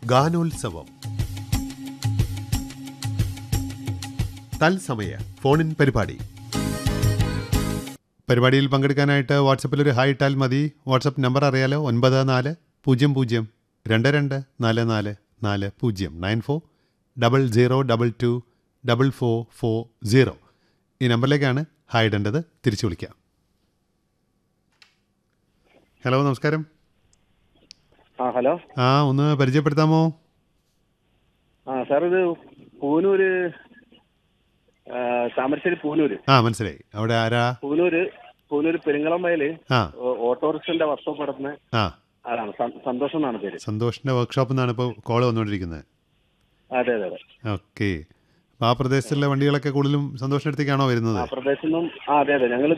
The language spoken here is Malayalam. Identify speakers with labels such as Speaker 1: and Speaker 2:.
Speaker 1: ഗാനോത്സവം തത്സമയ ഫോണിൻ പരിപാടി പരിപാടിയിൽ പങ്കെടുക്കാനായിട്ട് വാട്സപ്പിൽ ഒരു ഹായ് ഇട്ടാൽ മതി വാട്സപ്പ് നമ്പർ അറിയാലോ ഒൻപത് നാല് പൂജ്യം പൂജ്യം രണ്ട് രണ്ട് നാല് നാല് നാല് പൂജ്യം nine four double zero double two double four four zero ഈ നമ്പറിലേക്കാണ് ഹായ് ഇടേണ്ടത് തിരിച്ചു വിളിക്കാം ഹലോ നമസ്കാരം
Speaker 2: ആ ഹലോ
Speaker 1: ആ ഒന്ന് പരിചയപ്പെടുത്താമോ
Speaker 2: ആ സാർ ഇത് പൂനൂര് ആ, താമരശ്ശേരി പൂനൂര്
Speaker 1: ആ മനസ്സിലായി അവിടെ ആരാ
Speaker 2: പൂനൂര് പൂനൂര് പെരിങ്ങളം വയല്
Speaker 1: ആ
Speaker 2: ഓ- ഓട്ടോറിക്ഷന്റെ വർക്ക്ഷോപ്പ് നടത്തുന്ന
Speaker 1: ആ
Speaker 2: ആളാണ് സ- സന്തോഷം എന്നാണ് പേര്
Speaker 1: സന്തോഷിൻ്റെ വർക്ക്ഷോപ്പിൽ നിന്നാണ് ഇപ്പോൾ കോൾ വന്നുകൊണ്ടിരിക്കുന്നത്
Speaker 2: അതെ അതെ അതെ
Speaker 1: ഓക്കെ അപ്പോൾ ആ പ്രദേശത്തുള്ള വണ്ടികളൊക്കെ കൂടുതലും സന്തോഷിൻ്റെ അടുത്തേക്കാണോ വരുന്നത്
Speaker 2: ആ പ്രദേശത്തുനിന്നും ആ അതെ അതെ ഞങ്ങൾ